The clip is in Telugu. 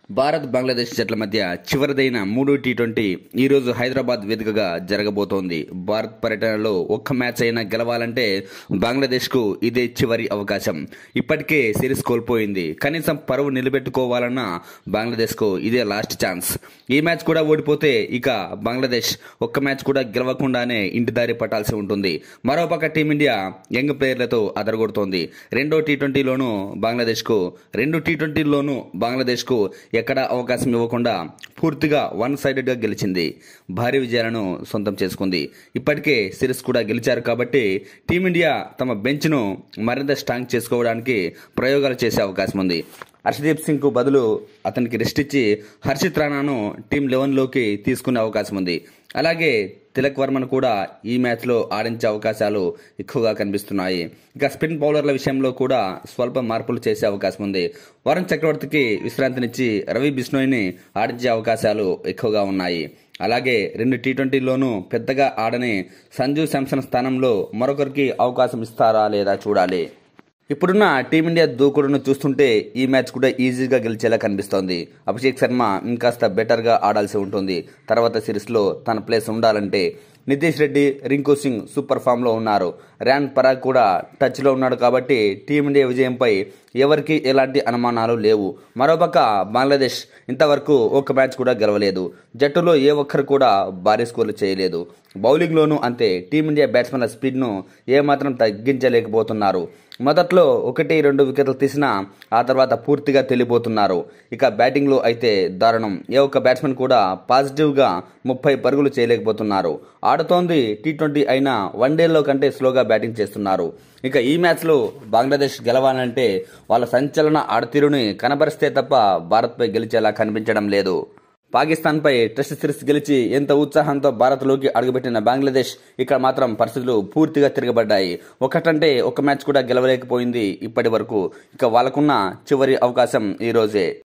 భారత్ బంగ్లాదేశ్ జట్ల మధ్య చివరిదైన మూడో టీ ట్వంటీ ఈ రోజు హైదరాబాద్ వేదికగా జరగబోతోంది భారత్ పర్యటనలో ఒక్క మ్యాచ్ అయినా గెలవాలంటే బంగ్లాదేశ్ కు ఇదే చివరి అవకాశం ఇప్పటికే సిరీస్ కోల్పోయింది కనీసం పరువు నిలబెట్టుకోవాలన్నా బంగ్లాదేశ్ కు ఇదే లాస్ట్ ఛాన్స్ ఈ మ్యాచ్ కూడా ఓడిపోతే ఇక బంగ్లాదేశ్ ఒక్క మ్యాచ్ కూడా గెలవకుండానే ఇంటి దారి పట్టాల్సి ఉంటుంది మరోపక్క టీమిండియా యంగ్ ప్లేయర్లతో అదరగొడుతోంది రెండో టీ ట్వంటీలోనూ బంగ్లాదేశ్ కు రెండు టీ ట్వంటీలోనూ బంగ్లాదేశ్ కు ఎక్కడా అవకాశం ఇవ్వకుండా పూర్తిగా వన్ సైడెడ్ గా గెలిచింది భారీ విజయాలను సొంతం చేసుకుంది ఇప్పటికే సిరీస్ కూడా గెలిచారు కాబట్టి టీమిండియా తమ బెంచ్ ను మరింత స్ట్రాంగ్ చేసుకోవడానికి ప్రయోగాలు చేసే అవకాశం ఉంది హర్షదీప్ సింగ్ కు బదులు అతనికి రెస్ట్ ఇచ్చి హర్షిత్ రాణాను టీం లెవెన్ లోకి తీసుకునే అవకాశం ఉంది అలాగే తిలక్ వర్మను కూడా ఈ మ్యాచ్లో ఆడించే అవకాశాలు ఎక్కువగా కనిపిస్తున్నాయి ఇక స్పిన్ బౌలర్ల విషయంలో కూడా స్వల్ప మార్పులు చేసే అవకాశం ఉంది వరుణ్ చక్రవర్తికి విశ్రాంతినిచ్చి రవి బిష్ణోయ్ని ఆడించే అవకాశాలు ఎక్కువగా ఉన్నాయి అలాగే రెండు టీ ట్వంటీలోనూ పెద్దగా ఆడని సంజు శాంసన్ స్థానంలో మరొకరికి అవకాశం ఇస్తారా లేదా చూడాలి ఇప్పుడున్న టీమిండియా దూకుడును చూస్తుంటే ఈ మ్యాచ్ కూడా ఈజీగా గెలిచేలా కనిపిస్తోంది అభిషేక్ శర్మ ఇంకాస్త బెటర్గా ఆడాల్సి ఉంటుంది తర్వాత సిరీస్లో తన ప్లేస్ ఉండాలంటే నితీష్ రెడ్డి రింకు సింగ్ సూపర్ ఫామ్లో ఉన్నారు ర్యాన్ పరాగ్ కూడా టచ్లో ఉన్నాడు కాబట్టి టీమిండియా విజయంపై ఎవరికి ఎలాంటి అనుమానాలు లేవు మరోపక్క బంగ్లాదేశ్ ఇంతవరకు ఒక్క మ్యాచ్ కూడా గెలవలేదు జట్టులో ఏ ఒక్కరు కూడా భారీ స్కోర్లు చేయలేదు బౌలింగ్లోనూ అంతే టీమిండియా బ్యాట్స్మెన్ల స్పీడ్ను ఏమాత్రం తగ్గించలేకపోతున్నారు మొదట్లో ఒకటి రెండు వికెట్లు తీసినా ఆ తర్వాత పూర్తిగా తెలిపోతున్నారు ఇక బ్యాటింగ్లో అయితే దారుణం ఏ ఒక్క బ్యాట్స్మెన్ కూడా పాజిటివ్గా ముప్పై పరుగులు చేయలేకపోతున్నారు ఆడుతోంది టీ ట్వంటీ అయినా వన్డేల్లో కంటే స్లోగా బ్యాటింగ్ చేస్తున్నారు ఇక ఈ మ్యాచ్లో బంగ్లాదేశ్ గెలవాలంటే వాళ్ళ సంచలన ఆడతీరుని కనబరిస్తే తప్ప భారత్పై గెలిచేలా కనిపించడం లేదు పాకిస్తాన్పై టెస్ట్ సిరీస్ గెలిచి ఎంత ఉత్సాహంతో భారత్లోకి అడుగుపెట్టిన బంగ్లాదేశ్ ఇక్కడ మాత్రం పరిస్థితులు పూర్తిగా తిరగబడ్డాయి ఒకటంటే ఒక మ్యాచ్ కూడా గెలవలేకపోయింది ఇప్పటి వరకు ఇక వాళ్ళకున్న చివరి అవకాశం ఈ రోజే